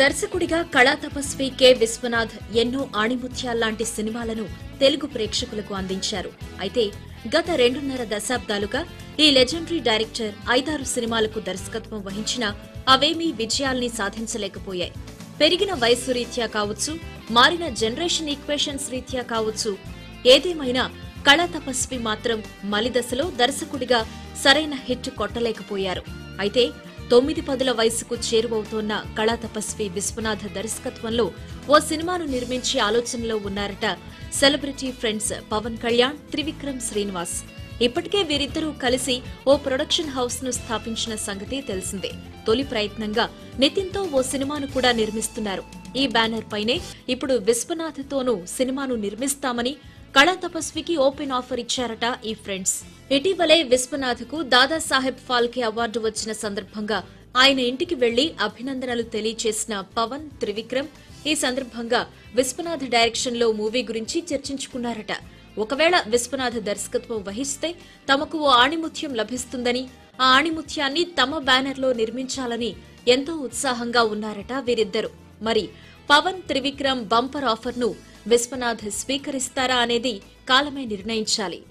దర్శకుడిగా కళా తపస్వి కె విశ్వనాథ్ ఎన్నో ఆణిముత్యాల్లాంటి సినిమాలను తెలుగు ప్రేక్షకులకు అందించారు అయితే గత రెండున్నర దశాబ్దాలుగా ఈ లెజెండరీ డైరెక్టర్ ఐదారు సినిమాలకు దర్శకత్వం వహించినా అవేమీ విజయాల్ని సాధించలేకపోయాయి పెరిగిన వయస్సు రీత్యా కావచ్చు మారిన జనరేషన్ ఈక్వేషన్స్ రీత్యా కావచ్చు ఏదేమైనా కళా తపస్వి మాత్రం మలిదశలో దర్శకుడిగా సరైన హిట్ కొట్టలేకపోయారు అయితే తొమ్మిది పదుల వయసుకు చేరువవుతోన్న కళా తపస్వి విశ్వనాథ దర్శకత్వంలో ఓ సినిమాను నిర్మించే ఆలోచనలో ఉన్నారట సెలబ్రిటీ ఫ్రెండ్స్ పవన్ కళ్యాణ్ త్రివిక్రమ్ శ్రీనివాస్ ఇప్పటికే వీరిద్దరూ కలిసి ఓ ప్రొడక్షన్ హౌస్ ను స్థాపించిన సంగతి తెలిసిందే తొలి ప్రయత్నంగా నితిన్తో ఓ సినిమాను కూడా నిర్మిస్తున్నారు ఈ బ్యానర్ పైనే ఇప్పుడు విశ్వనాథ్తోనూ సినిమాను నిర్మిస్తామని కళా తపస్వికి ఓపెన్ ఆఫర్ ఇచ్చారట ఈ ఫ్రెండ్స్ ఇటీవలే విశ్వనాథ్కు దాదాసాహెబ్ ఫాల్కే అవార్డు వచ్చిన సందర్భంగా ఆయన ఇంటికి వెళ్లి అభినందనలు తెలియచేసిన పవన్ త్రివిక్రమ్ ఈ సందర్భంగా విశ్వనాథ్ డైరెక్షన్ లో మూవీ గురించి చర్చించుకున్నారట ఒకవేళ విశ్వనాథ్ దర్శకత్వం వహిస్తే తమకు ఓ ఆణిముత్యం లభిస్తుందని ఆ ఆణిముత్యాన్ని తమ బ్యానర్లో నిర్మించాలని ఎంతో ఉత్సాహంగా ఉన్నారట వీరిద్దరు మరి పవన్ త్రివిక్రమ్ బంపర్ ఆఫర్ను విశ్వనాథ్ స్వీకరిస్తారా అనేది కాలమే నిర్ణయించాలి